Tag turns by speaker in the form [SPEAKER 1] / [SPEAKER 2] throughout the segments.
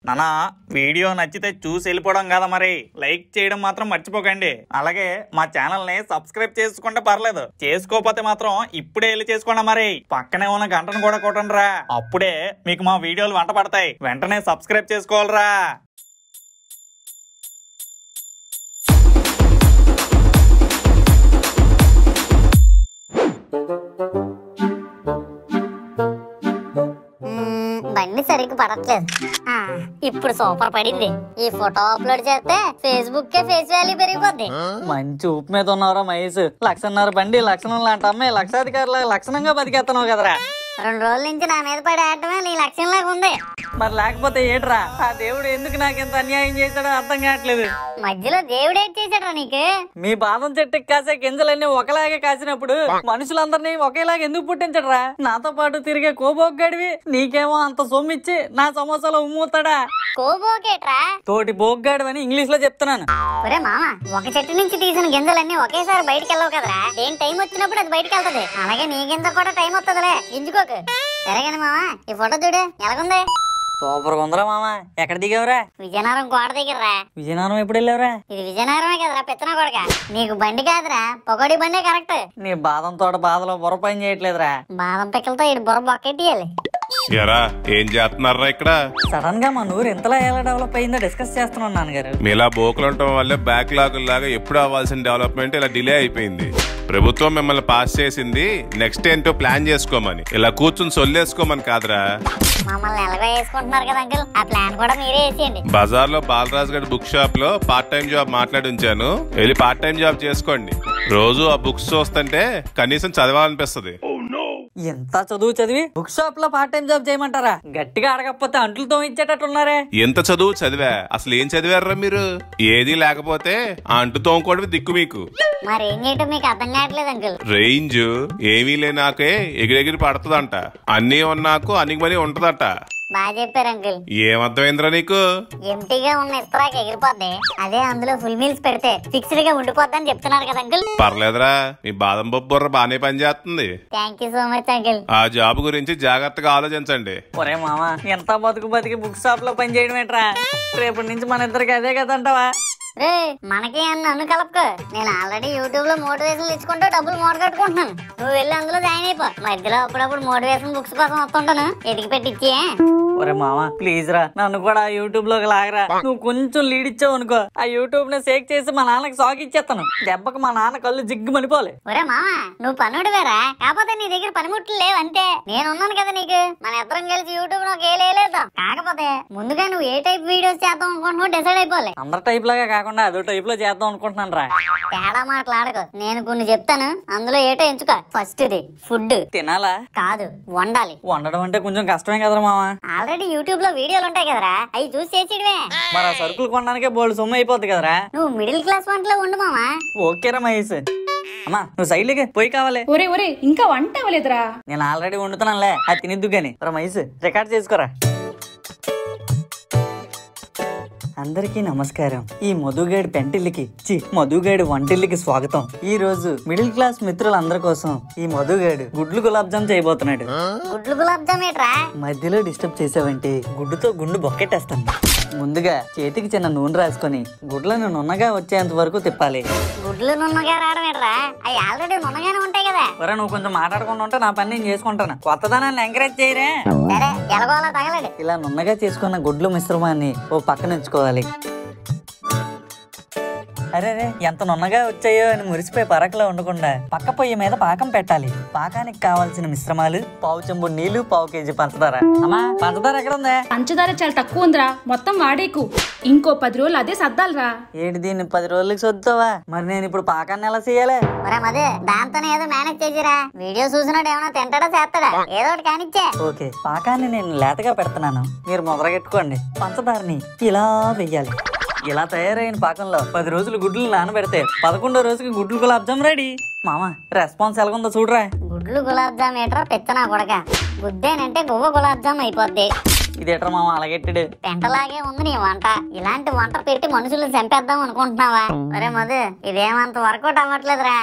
[SPEAKER 1] నానా వీడియో నచ్చితే చూసి వెళ్ళిపోవడం కదా మరి లైక్ చేయడం మాత్రం మర్చిపోకండి అలాగే మా ఛానల్ ని సబ్స్క్రైబ్ చేసుకుంటే పర్లేదు చేసుకోకపోతే మాత్రం ఇప్పుడే వెళ్ళి చేసుకోండి మరి పక్కనే ఉన్న గంటను కూడా కొట్టండి రా అప్పుడే మీకు మా వీడియోలు వంట పడతాయి వెంటనే సబ్స్క్రైబ్ చేసుకోవాలిరా
[SPEAKER 2] మ్మ్, బండి సరిగ్గా పడట్లేదు ఆ, ఇప్పుడు సూపర్ పడింది ఈ ఫోటో అప్లోడ్ చేస్తే ఫేస్బుక్ కే ఫేస్ వాల్యూ పెరిగిపోద్ది
[SPEAKER 3] మంచి ఉప్పు మీద ఉన్నారా మహేష్ లక్షన్నర బండి లక్షణం లాంటి అమ్మాయి లక్షాధికారుల లక్షణంగా బతికేస్తున్నావు కదరా
[SPEAKER 2] రెండు రోజుల నుంచి నా మీద పడి ఆడటమే నీ లక్ష్యం లాగా ఉంది
[SPEAKER 3] మరి లేకపోతే ఏట్రా ఆ దేవుడు ఎందుకు నాకు ఇంత అన్యాయం చేశాడో అర్థం కావట్లేదు
[SPEAKER 2] మధ్యలో దేవుడు ఏడ్ చేశాడు నీకు
[SPEAKER 3] మీ బాదం చెట్టుకి కాసే గింజలన్నీ ఒకలాగే కాసినప్పుడు మనుషులందరినీ ఒకేలాగా ఎందుకు పుట్టించడరా నాతో పాటు తిరిగే కోబోగ్గాడివి నీకేమో అంత సొమ్మిచ్చి నా సమోసాలో ఉమ్ముతాడా
[SPEAKER 2] కోబోకేట్రా
[SPEAKER 3] తోటి బోగ్గాడు అని ఇంగ్లీష్ లో చెప్తున్నాను
[SPEAKER 2] ఒరే మామ ఒక చెట్టు నుంచి తీసిన గింజలన్నీ ఒకేసారి బయటికి వెళ్ళవు కదరా దేని టైం వచ్చినప్పుడు అది బయటికి వెళ్తది అలాగే నీ గింజ కూడా టైం వస్తుందిలే ఎంచుకోకు సరేగాని మామ ఈ ఫోటో చూడు ఎలాగుంది
[SPEAKER 3] సూపర్ ఉందరా మామ ఎక్కడ దిగావురా
[SPEAKER 2] విజయనగరం కోట దగ్గరరా
[SPEAKER 3] విజయనగరం ఎప్పుడు వెళ్ళావురా
[SPEAKER 2] ఇది విజయనగరమే కదరా పెత్తన కొడక నీకు బండి కాదురా పొగడి బండే కరెక్ట్
[SPEAKER 3] నీ బాదం తోట బాధలో బుర్ర పని చేయట్లేదురా
[SPEAKER 2] బాదం పిక్కలతో ఇటు బుర్ర బొక్కెట్టియాలి
[SPEAKER 4] ఎరా ఏం చేస్తున్నారా ఇక్కడ
[SPEAKER 3] సడన్ గా మన ఊరు ఎంతలా ఎలా డెవలప్ అయిందో డిస్కస్ చేస్తున్నాను నాన్నగారు
[SPEAKER 4] మీలా బోకులు ఉండటం వల్లే బ్యాక్ లాగ్ లాగా ఎప్పుడు అవ్వాల్సిన డెవలప్మెంట్ ఇలా డిలే అయిపోయింది ప్రభుత్వం మిమ్మల్ని పాస్ చేసింది నెక్స్ట్ ఏంటో ప్లాన్ చేసుకోమని ఇలా కూర్చుని సొల్లేసుకోమని కాదురా
[SPEAKER 2] మమ్మల్ని ఎలాగో వేసుకుంటున్నారు కదా అంకుల్ ఆ ప్లాన్ కూడా మీరే వేసేయండి
[SPEAKER 4] బజార్ లో బాలరాజ్ గడ్ బుక్ షాప్ లో పార్ట్ టైం జాబ్ మాట్లాడి ఉంచాను వెళ్ళి పార్ట్ టైం జాబ్ చేసుకోండి రోజు ఆ బుక్స్ చూస్తుంటే కనీసం చదవాలనిపిస్తుంది
[SPEAKER 3] ఎంత చదువు చదివి బుక్ షాప్ లో పార్ట్ టైం జాబ్ చేయమంటారా గట్టిగా అడగకపోతే అంట్లతో ఇచ్చేటట్టున్నారే
[SPEAKER 4] ఎంత చదువు చదివా అసలు ఏం చదివారా మీరు ఏది లేకపోతే ఆ అంటు తోముకోవడమే దిక్కు మీకు
[SPEAKER 2] మరి ఏం చేయటం మీకు అర్థం కావట్లేదు అంకుల్
[SPEAKER 4] రేంజ్ ఏమీ లేనాకే ఎగిరెగిరి పడుతుందంట అన్నీ ఉన్నాకు అన్ని మనీ ఉంటదట
[SPEAKER 2] బాగా చెప్పారు అంకుల్
[SPEAKER 4] ఏమర్థమైందిరా నీకు
[SPEAKER 2] ఎంటీగా ఉన్న ఇస్త్రాకి ఎగిరిపోద్ది అదే అందులో ఫుల్ మీల్స్ పెడితే ఫిక్స్డ్ గా ఉండిపోద్దని చెప్తున్నారు కదా అంకుల్
[SPEAKER 4] పర్లేదురా మీ బాదం పప్పు బుర్ర బాగానే పనిచేస్తుంది
[SPEAKER 2] thank you so much uncle
[SPEAKER 4] ఆ జాబ్ గురించి జాగ్రత్తగా ఆలోచించండి
[SPEAKER 3] ఒరే మామ ఎంత బతుకు బతికి బుక్ షాప్ లో పని చేయడం ఏంట్రా రేపటి నుంచి మన ఇద్దరికి అదే కదంటావా
[SPEAKER 2] రే మనకి అన్న నన్ను కలపకు నేను ఆల్రెడీ యూట్యూబ్ లో మోటివేషన్ ఇచ్చుకుంటూ డబ్బులు మూట కట్టుకుంటున్నాను నువ్వు వెళ్ళి అందులో జాయిన్ అయిపో మధ్యలో అప్పుడప్పుడు మోటివేషన్ బుక్స్ కోసం వస్తుంటాను ఎదిగి పెట్టి ఇచ్చి
[SPEAKER 3] ఒరే మామ ప్లీజ్ రా నన్ను కూడా యూట్యూబ్ లోకి లాగరా నువ్వు కొంచెం లీడ్ ఇచ్చావు అనుకో ఆ యూట్యూబ్ ని షేక్ చేసి మా నాన్నకి సాక్ ఇచ్చేస్తాను దెబ్బకి మా నాన్న కళ్ళు జిగ్గు మనిపోలే
[SPEAKER 2] ఒరే మామ నువ్వు పనుడు వేరా కాకపోతే నీ దగ్గర పనిముట్లు లేవు అంతే నేను ఉన్నాను కదా నీకు మన ఇద్దరం కలిసి యూట్యూబ్ లో వేలేదా కాకపోతే ముందుగా నువ్వు ఏ టైప్ వీడియోస్ చేద్దాం అనుకుంటున్నావు డిసైడ్ అయిపోలే
[SPEAKER 3] అందరి టైప్ లాగా కాకుండా అదో టైప్ లో చేద్దాం అనుకుంటున్నాను రా
[SPEAKER 2] తేడా మాట్లాడకు నేను కొన్ని చెప్తాను అందులో ఏటో ఎంచుకో ఫస్ట్ ఇది ఫుడ్
[SPEAKER 3] తినాలా
[SPEAKER 2] కాదు వండాలి
[SPEAKER 3] వండడం అంటే కొంచెం కష్టమే కదరా మామ
[SPEAKER 2] ఆల్రెడీ యూట్యూబ్ లో వీడియోలు ఉంటాయి కదరా అవి చూసి చేసేయడమే
[SPEAKER 3] మరి ఆ సరుకులు కొనడానికే బోల్డ్ సొమ్ము అయిపోద్ది కదరా
[SPEAKER 2] నువ్వు మిడిల్ క్లాస్ వంటలో ఉండు మామా
[SPEAKER 3] ఓకేరా మహేష్ అమ్మా నువ్వు సైడ్లకి పోయి కావాలి
[SPEAKER 5] ఒరే ఒరే ఇంకా వంట అవ్వలేదురా
[SPEAKER 3] నేను ఆల్రెడీ వండుతున్నానులే అది తినిద్దు గాని రా మహేష్ రికార్డ్ చేసుకోరా అందరికీ నమస్కారం ఈ మధుగేడి పెంటిల్లికి చి మధుగేడి వంటిల్లికి స్వాగతం ఈ రోజు మిడిల్ క్లాస్ మిత్రులందరి కోసం ఈ మధుగేడు గుడ్లు గులాబ్ జామ్ చేయబోతున్నాడు
[SPEAKER 2] గుడ్లు గులాబ్ జామ్ ఏట్రా
[SPEAKER 3] మధ్యలో డిస్టర్బ్ చేసావంటే గుడ్డుతో గుండు బొక్కెట్టేస్తాను ముందుగా చేతికి చిన్న నూనె రాసుకొని గుడ్లను నున్నగా వచ్చేంత వరకు తిప్పాలి
[SPEAKER 2] గుడ్లు నున్నగా రావడం ఏట్రా అవి ఆల్రెడీ నున్నగానే ఉంటాయి కదా
[SPEAKER 3] ఒరే నువ్వు కొంచెం మాట్లాడకుండా ఉంటే నా పని నేను చేసుకుంటాను కొత్తదనాన్ని ఎంకరేజ్ చేయరే
[SPEAKER 2] సరే ఎలాగోలా తగలడు
[SPEAKER 3] ఇలా నున్నగా చేసుకున్న గుడ్లు మిశ్రమాన్ని ఓ పక్కన ఉంచుకోవాలి అరే రే ఎంత నున్నగా వచ్చాయో అని మురిసిపోయి పరకలో ఉండకుండా పక్క పొయ్యి మీద పాకం పెట్టాలి పాకానికి కావాల్సిన మిశ్రమాలు పావు చెంబు నీళ్లు పావు కేజీ పంచదార అమ్మా పంచదార ఎక్కడ ఉందా
[SPEAKER 5] పంచదార చాలా తక్కువ ఉందిరా మొత్తం వాడేకు ఇంకో పది రోజులు అదే సర్దాలరా
[SPEAKER 3] ఏంటి దీన్ని పది రోజులకి సొద్దుతావా మరి నేను ఇప్పుడు పాకాన్ని ఎలా చేయాలి
[SPEAKER 2] ఒరే మధు దాంతోనే ఏదో మేనేజ్ చేసిరా వీడియో చూసినాడు ఏమైనా తింటాడా చేస్తాడా ఏదో ఒకటి కానిచ్చే
[SPEAKER 3] ఓకే పాకాన్ని నేను లేతగా పెడుతున్నాను మీరు మొదలగెట్టుకోండి పంచదారని ఇలా వెయ్యాలి ఇలా తయారైన పాకంలో పది రోజులు గుడ్లు నానబెడితే పదకొండో రోజుకి గుడ్లు గులాబ్ జామ్ రెడీ మామ రెస్పాన్స్ ఎలాగుందో చూడరా
[SPEAKER 2] గుడ్లు గులాబ్ జామ్ ఏట్రా పెత్తనా కొడక గుద్దేనంటే గువ్వ గులాబ్ జామ్ అయిపోద్ది
[SPEAKER 3] ఇదేట్రా మామ అలాగెట్టాడు
[SPEAKER 2] పెంటలాగే ఉంది నీ వంట ఇలాంటి వంట పెట్టి మనుషులు చంపేద్దాం అనుకుంటున్నావా ఒరే మధు ఇదేమంత వర్కౌట్ అవ్వట్లేదురా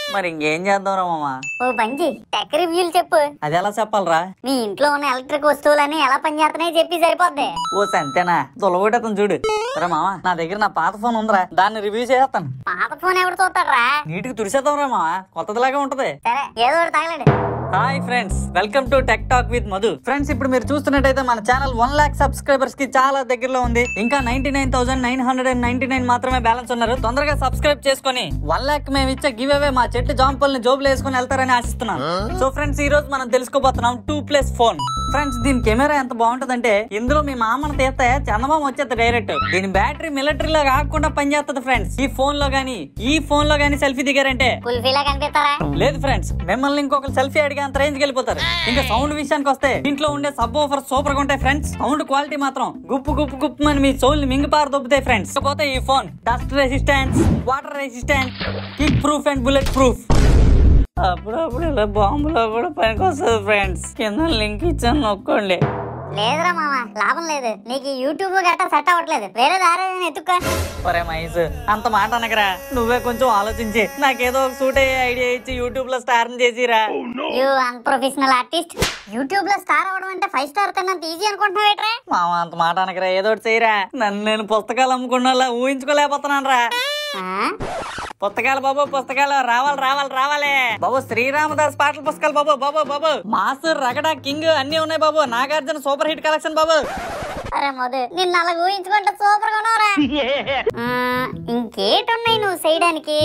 [SPEAKER 3] మరి ఇంకేం చేద్దాంరా మామ
[SPEAKER 2] ఓ పంచి టెక్ రివ్యూలు చెప్పు
[SPEAKER 3] అది ఎలా చెప్పాలరా
[SPEAKER 2] మీ ఇంట్లో ఉన్న ఎలక్ట్రిక్ వస్తువులన్నీ ఎలా పనిచేస్తున్నాయో చెప్పి సరిపోద్ది
[SPEAKER 3] ఓ సంతేనా తొలగొట్టేస్తాను చూడు సరే మామ నా దగ్గర నా పాత ఫోన్ ఉందిరా దాన్ని రివ్యూ చేస్తాను
[SPEAKER 2] పాత ఫోన్ ఎవడు చూస్తాడ్రా
[SPEAKER 3] నీటికి తుడిసేద్దాం రా మామ కొత్తదిలాగా ఉంటది
[SPEAKER 2] సరే ఏదో ఒకటి తగలడు
[SPEAKER 3] hi friends welcome to tech talk with Madhu friends ఇప్పుడు మీరు చూస్తున్నట్టయితే మన ఛానల్ వన్ లాక్ సబ్స్క్రైబర్స్ కి చాలా దగ్గరలో ఉంది ఇంకా ninety nine thousand nine hundred and ninety nine మాత్రమే బ్యాలెన్స్ ఉన్నారు తొందరగా సబ్స్క్రైబ్ చేసుకొని వన్ లాక్ మేము ఇచ్చే గివ్ అవే మా చెట్టు జాంపల్ని జోబులు వేసుకొని వెళ్తారని ఆశిస్తున్నాను సో ఫ్రెండ్స్ ఈ రోజు మనం తెలుసుకోబోతున్నాం టూ ప్లస్ ఫోన్ ఫ్రెండ్స్ దీని కెమెరా ఎంత బాగుంటదంటే ఇందులో మీ మామను తీస్తే చందమామ వచ్చేది డైరెక్ట్ దీని బ్యాటరీ మిలిటరీ లాగా ఆగకుండా పనిచేస్తుంది ఫ్రెండ్స్ ఈ ఫోన్ లో గానీ ఈ ఫోన్ లో గానీ సెల్ఫీ దిగారంటే
[SPEAKER 2] కుల్ఫీలా కనిపిస్తారా
[SPEAKER 3] లేదు ఫ్రెండ్స్ మిమ్మల్ని ఇంకొకరు సెల్ఫీ అడిగే అంత రేంజ్ వెళ్ళిపోతారు ఇంకా సౌండ్ విషయానికి వస్తే దీంట్లో ఉండే సబ్ ఆఫర్ సూపర్ గా ఉంటాయి ఫ్రెండ్స్ సౌండ్ క్వాలిటీ మాత్రం గుప్పు గుప్పు గుప్పు అని మీ సోల్ మింగిపారు దొబ్బుతాయి ఫ్రెండ్స్ పోతే ఈ phone dust resistance water resistance kick proof and bullet proof అప్పుడప్పుడు ఇలా బాంబులో కూడా పనికి వస్తుంది ఫ్రెండ్స్ కింద లింక్ ఇచ్చాను నొక్కండి
[SPEAKER 2] లేదురా మామ లాభం లేదు నీకు ఈ యూట్యూబ్ గట్టా సెట్ అవ్వట్లేదు వేరే దారి ఏదైనా ఎత్తుక్కో
[SPEAKER 3] ఒరే మహేష్ అంత మాట అనకరా నువ్వే కొంచెం ఆలోచించి నాకేదో ఒక సూట్ అయ్యే ఐడియా ఇచ్చి యూట్యూబ్ లో స్టార్ చేసిరా
[SPEAKER 2] యూ అన్ప్రొఫెషనల్ ఆర్టిస్ట్ యూట్యూబ్ లో స్టార్ అవ్వడం అంటే ఫైవ్ స్టార్ తిన్నంత ఈజీ అనుకుంటున్నావు ఏట్రా
[SPEAKER 3] మామ అంత మాట అనకరా ఏదో ఒకటి చేయరా నన్ను నేను పుస్తకాలు అమ్ముకున్న ఊహించుకోలేకపోతున్నాను రా పుస్తకాలు బాబు పుస్తకాలు రావాలి రావాలి రావాలి బాబు శ్రీరామదాస్ పాటల పుస్తకాలు బాబు బాబు బాబు మాసు రగడ కింగ్ అన్ని ఉన్నాయి బాబు నాగార్జున సూపర్ హిట్ కలెక్షన్ బాబు
[SPEAKER 2] అరే మధు నిన్ను అలా ఊహించుకుంటే సూపర్ గా ఉన్నావురా ఆ, ఇంకేటున్నాయి నువ్వు చేయడానికి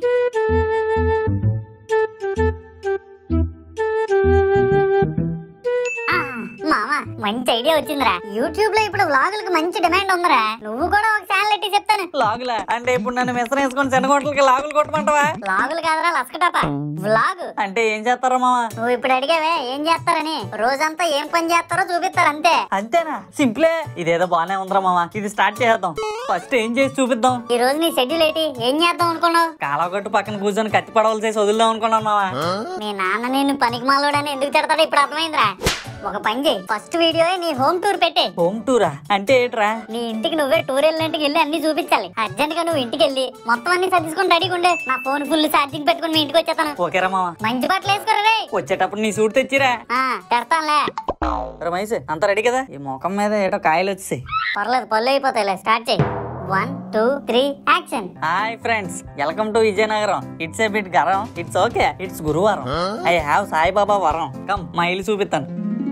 [SPEAKER 2] ఆ, మామ మంచి ఐడియా వచ్చిందిరా యూట్యూబ్ లో ఇప్పుడు వ్లాగులకు మంచి డిమాండ్ ఉందిరా నువ్వు కూడా ఒక ఛానల్ ఎట్టి చెప్తాను
[SPEAKER 3] లాగులా అంటే ఇప్పుడు నన్ను మిశ్రం వేసుకొని చెన్నగొంటలకి లాగులు కొట్టమంటావా
[SPEAKER 2] వ్లాగులు కాదురా లస్కటాప వ్లాగ్
[SPEAKER 3] అంటే ఏం చేస్తారా మామ
[SPEAKER 2] నువ్వు ఇప్పుడు అడిగావే ఏం చేస్తారని రోజంతా ఏం పని చేస్తారో చూపిస్తారు అంతే
[SPEAKER 3] అంతేనా సింప్లే ఇదేదో బానే ఉందిరా మామ ఇది స్టార్ట్ చేద్దాం ఫస్ట్ ఏం చేసి చూపిద్దాం
[SPEAKER 2] ఈ రోజు నీ షెడ్యూల్ ఏంటి ఏం చేద్దాం అనుకున్నావు
[SPEAKER 3] కాలగొట్టు పక్కన కూర్చొని కత్తి పడవలు చేసి వదులుదాం అనుకున్నాను మామ
[SPEAKER 2] మీ నాన్న నేను పనికి మాలోడని ఎందుకు తిడతాడో ఇప్పుడు అర్థమైందిరా ఒక పని చేయి ఫస్ట్ వీడియో నీ హోమ్ టూర్ పెట్టే
[SPEAKER 3] హోమ్ టూరా అంటే ఏంట్రా
[SPEAKER 2] నీ ఇంటికి నువ్వే టూర్ వెళ్ళినట్టుకి వెళ్ళి అన్ని చూపించాలి అర్జెంట్ గా నువ్వు ఇంటికి వెళ్ళి మొత్తం అన్ని సర్దుకొని రెడీగా ఉండే నా ఫోన్ ఫుల్ ఛార్జింగ్ పెట్టుకుని మీ ఇంటికి వచ్చేస్తాను
[SPEAKER 3] ఓకేరా మామ
[SPEAKER 2] మంచి బట్టలు వేసుకోరా రే
[SPEAKER 3] వచ్చేటప్పుడు నీ సూట్ తెచ్చిరా
[SPEAKER 2] ఆ, పెడతానులే
[SPEAKER 3] రమేష్ అంత రెడీ కదా ఈ ముఖం మీద ఏటో కాయలు వచ్చాయి
[SPEAKER 2] పర్లేదు పళ్ళు అయిపోతాయిలే స్టార్ట్ చేయి one two three action
[SPEAKER 3] hi friends welcome to Vizianagaram it's a bit garam it's okay it's Guruvaram I have Saibaba varam come మా ఇల్లు చూపిస్తాను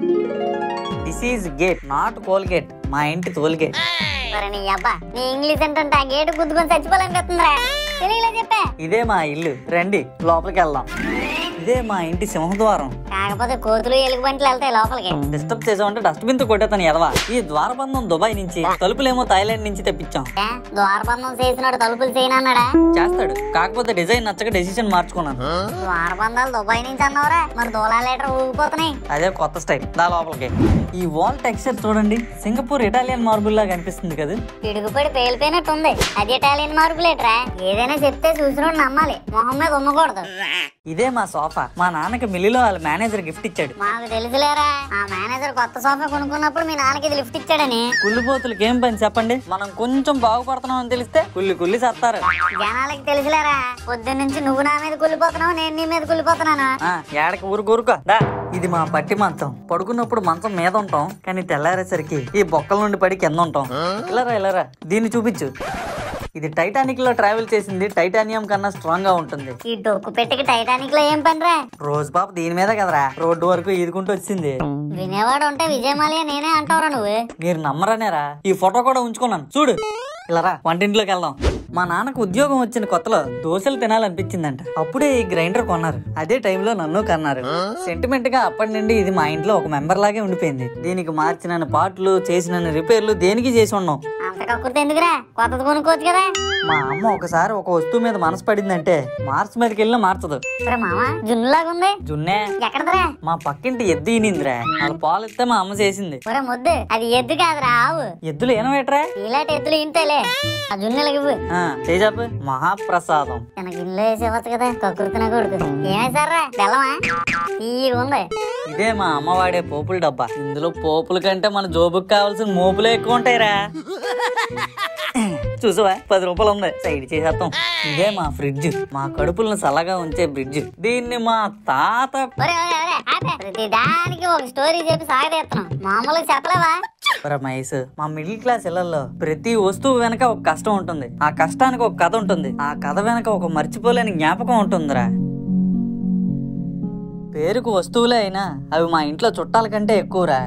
[SPEAKER 3] this is gate not Colgate మా ఇంటి తోల్గేట్
[SPEAKER 2] మరి నీ అబ్బా నీ ఇంగ్లీష్ ఏంటంటే ఆ గేటు గుద్దుకొని చచ్చిపోవాలనిపిస్తుందిరా తెలియలే చెప్పా
[SPEAKER 3] ఇదే మా ఇల్లు రండి లోపలికి వెళ్దాం ఇదే మా ఇంటి సింహద్వారం
[SPEAKER 2] కాకపోతే కోతులు ఎలుగు బంట్లు వెళ్తాయి లోపలికి
[SPEAKER 3] డిస్టర్బ్ చేసామంటే డస్ట్బిన్ తో కొట్టేతాను ఎదవా ఈ ద్వారబంధం దుబాయ్ నుంచి తలుపులేమో థాయిలాండ్ నుంచి తెప్పించాం
[SPEAKER 2] ఏ, ద్వారబంధం చేసినాడు తలుపులు చేయనన్నాడా
[SPEAKER 3] చేస్తాడు కాకపోతే డిజైన్ నచ్చక డెసిషన్ మార్చుకున్నాను
[SPEAKER 2] ద్వారబంధాలు దుబాయ్ నుంచి అన్నవరా మరి దూలా లీటర్ ఊగిపోతున్నాయి
[SPEAKER 3] అదే కొత్త స్టైల్ దా లోపలికి ఈ వాల్ టెక్స్చర్ చూడండి సింగపూర్ ఇటాలియన్ మార్బుల్ లాగా అనిపిస్తుంది కదా
[SPEAKER 2] పిడుగుపడి పేలిపోయినట్టు ఉంది అది ఇటాలియన్ మార్పులేట్రా ఏదైనా చెప్తే చూసినోడు నమ్మాలి మొహం మీద ఉమ్మకూడదు
[SPEAKER 3] ఇదే మా సోఫా మా నాన్నకి మిల్లిలో వాళ్ళ మేనేజర్ గిఫ్ట్ ఇచ్చాడు
[SPEAKER 2] మాకు తెలుసులేరా ఆ మేనేజర్ కొత్త సోఫా కొనుక్కున్నప్పుడు మీ నాన్నకి ఇది లిఫ్ట్ ఇచ్చాడని
[SPEAKER 3] కుళ్ళిపోతులకి ఏం పని చెప్పండి మనం కొంచెం బాగుపడుతున్నాం అని తెలిస్తే కుళ్ళి కుళ్ళి సత్తారు
[SPEAKER 2] జనాలకి తెలుసులేరా పొద్దున్న నుంచి నువ్వు నా మీద కుళ్ళిపోతున్నావు నేను నీ మీద కుళ్ళిపోతున్నాను
[SPEAKER 3] ఆ, ఏడకి ఊరుకు ఊరుకో దా ఇది మా పట్టి మంచం పడుకున్నప్పుడు మంచం మీద ఉంటాం కానీ తెల్లారేసరికి ఈ బొక్కల నుండి పడి కింద ఉంటాం ఇలారా ఇలారా దీన్ని చూపించు ఇది టైటానిక్ లో ట్రావెల్ చేసింది టైటానియం కన్నా స్ట్రాంగ్ గా ఉంటుంది
[SPEAKER 2] ఈ డొక్కు పెట్టికి టైటానిక్ లో ఏం పనిరా
[SPEAKER 3] రోజు పాప దీని మీద కదరా రోడ్డు వరకు ఈదుకుంటూ వచ్చింది
[SPEAKER 2] వినేవాడు ఉంటే విజయమాలయ నేనే అంటావురా నువ్వు
[SPEAKER 3] మీరు నమ్మరనేరా ఈ ఫోటో కూడా ఉంచుకున్నాను చూడు ఇలా రా వంటింట్లోకి వెళ్దాం మా నాన్నకు ఉద్యోగం వచ్చిన కొత్తలో దోశలు తినాలనిపించిందంట అప్పుడే ఈ గ్రైండర్ కొన్నారు అదే టైంలో నన్ను కన్నారు సెంటిమెంట్ గా అప్పటి నుండి ఇది మా ఇంట్లో ఒక మెంబర్ లాగే ఉండిపోయింది దీనికి మార్చిన పాటలు చేసిన రిపేర్లు దేనికి చేసి ఉన్నాం
[SPEAKER 2] అంత కక్కుర్తి ఎందుకురా కొత్తది కొనుక్కోవచ్చు కదా
[SPEAKER 3] మా అమ్మ ఒకసారి ఒక వస్తువు మీద మనసు పడిందంటే మార్చ్ మీదకి వెళ్ళినా మార్చదు
[SPEAKER 2] సరే మామ జున్నులాగా ఉంది
[SPEAKER 3] జున్నే
[SPEAKER 2] ఎక్కడదరా
[SPEAKER 3] మా పక్కింటి ఎద్దు ఈనిందిరా వాళ్ళ పాలు ఇస్తే మా అమ్మ చేసింది
[SPEAKER 2] ఒరే ముద్దు అది ఎద్దు కాదురా ఆవు
[SPEAKER 3] ఎద్దులు ఏనవేట్రా
[SPEAKER 2] ఇలాంటి ఎద్దులు ఇంతేలే ఆ జున్నులకి ఇవ్వు
[SPEAKER 3] తేజాపు మహాప్రసాదం
[SPEAKER 2] తనకి ఇల్లు వేసి ఇవ్వచ్చు కదా కకృతిన కొడుకు ఏమేశారా బెల్లమా ఈ ఉంది
[SPEAKER 3] ఇదే మా అమ్మ వాడే పోపుల డబ్బా ఇందులో పోపుల కంటే మన జోబుకి కావాల్సిన మోపులే ఎక్కువ ఉంటాయిరా చూసావా పది రూపాయలు ఉంది సైడ్ చేసేస్తాం ఇదే మా ఫ్రిడ్జ్ మా కడుపులను చల్లగా ఉంచే ఫ్రిడ్జ్ దీన్ని మా తాత
[SPEAKER 2] ఒరే ఒరే ఒరే ఆపే. ప్రతి దానికి ఒక స్టోరీ చెప్పి సాగదీస్తున్నాం మామూలుగా చెప్పలేవా
[SPEAKER 3] రమేష్ మా మిడిల్ క్లాస్ ఇళ్లలో ప్రతి వస్తువు వెనక ఒక కష్టం ఉంటుంది ఆ కష్టానికి ఒక కథ ఉంటుంది ఆ కథ వెనక ఒక మర్చిపోలేని జ్ఞాపకం ఉంటుందిరా పేరుకు వస్తువులే అయినా అవి మా ఇంట్లో చుట్టాల కంటే ఎక్కువరా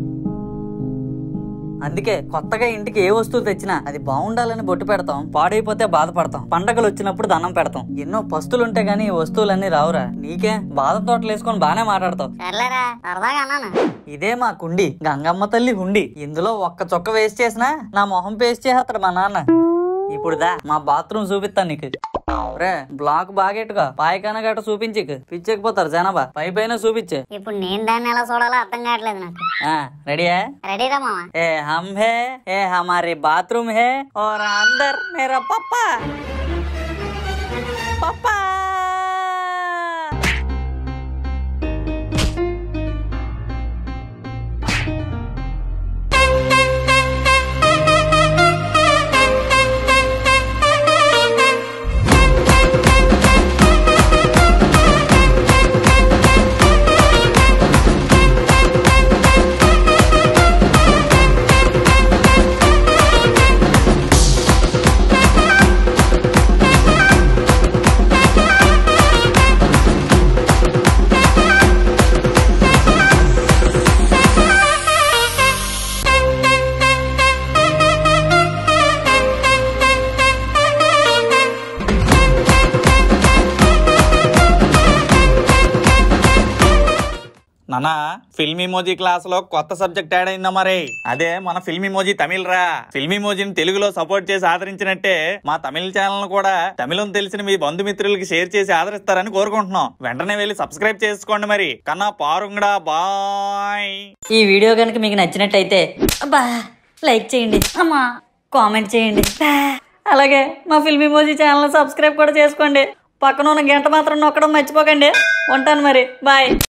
[SPEAKER 3] అందుకే కొత్తగా ఇంటికి ఏ వస్తువు తెచ్చినా అది బాగుండాలని బొట్టు పెడతాం పాడైపోతే బాధపడతాం పండగలు వచ్చినప్పుడు దండం పెడతాం ఎన్నో పస్తులుంటే గానీ ఈ వస్తువులన్నీ రావురా నీకే బాదం తోటలు వేసుకొని బానే మాట్లాడతావు
[SPEAKER 2] సర్లేరా సరదాగా అన్నాను
[SPEAKER 3] ఇదే మా కుండి గంగమ్మ తల్లి హుండి ఇందులో ఒక్క చొక్క వేస్ట్ చేసినా నా మొహం పేస్ట్ చేస్తాడు మా నాన్న ఇప్పుడు దా మా బాత్రూమ్ చూపిస్తాను నీకు రే బ్లాక్ బాగెట్టుగా పాయకాన గట్ట చూపించికు పిచ్చకపోతారు జనాభా పై పైన చూపించే
[SPEAKER 2] ఇప్పుడు నేను దాన్ని ఎలా చూడాలో అర్థం కావట్లేదు నాకు
[SPEAKER 3] ఆ, రెడీయా
[SPEAKER 2] రెడీరా మామ
[SPEAKER 3] ए हम है ए हमारे बाथरूम है और अंदर मेरा पापा पापा
[SPEAKER 1] నానా ఫిల్మ్ ఇమోజీ క్లాస్ లో కొత్త సబ్జెక్ట్ యాడ్ అయిందా మరి అదే మన ఫిల్మ్ ఇమోజీ తమిళ్ రా ఫిల్మ్ ఇమోజీని తెలుగులో సపోర్ట్ చేసి ఆదరించినట్టే మా తమిళ ఛానల్ కూడా తమిళం తెలిసిన మీ బంధుమిత్రులకి షేర్ చేసి ఆదరిస్తారని కోరుకుంటున్నాం వెంటనే వెళ్ళి సబ్స్క్రైబ్ చేసుకోండి మరి కన్నా పారుంగడా బాయ్
[SPEAKER 3] ఈ వీడియో కనుక మీకు నచ్చినట్టయితే అబ్బా లైక్ చేయండి అమ్మా కామెంట్ చేయండి బా. అలాగే మా ఫిల్మీ మోజీ ఛానల్ సబ్స్క్రైబ్ కూడా చేసుకోండి పక్కన ఉన్న గంట మాత్రం నొక్కడం మర్చిపోకండి ఉంటాను మరి బాయ్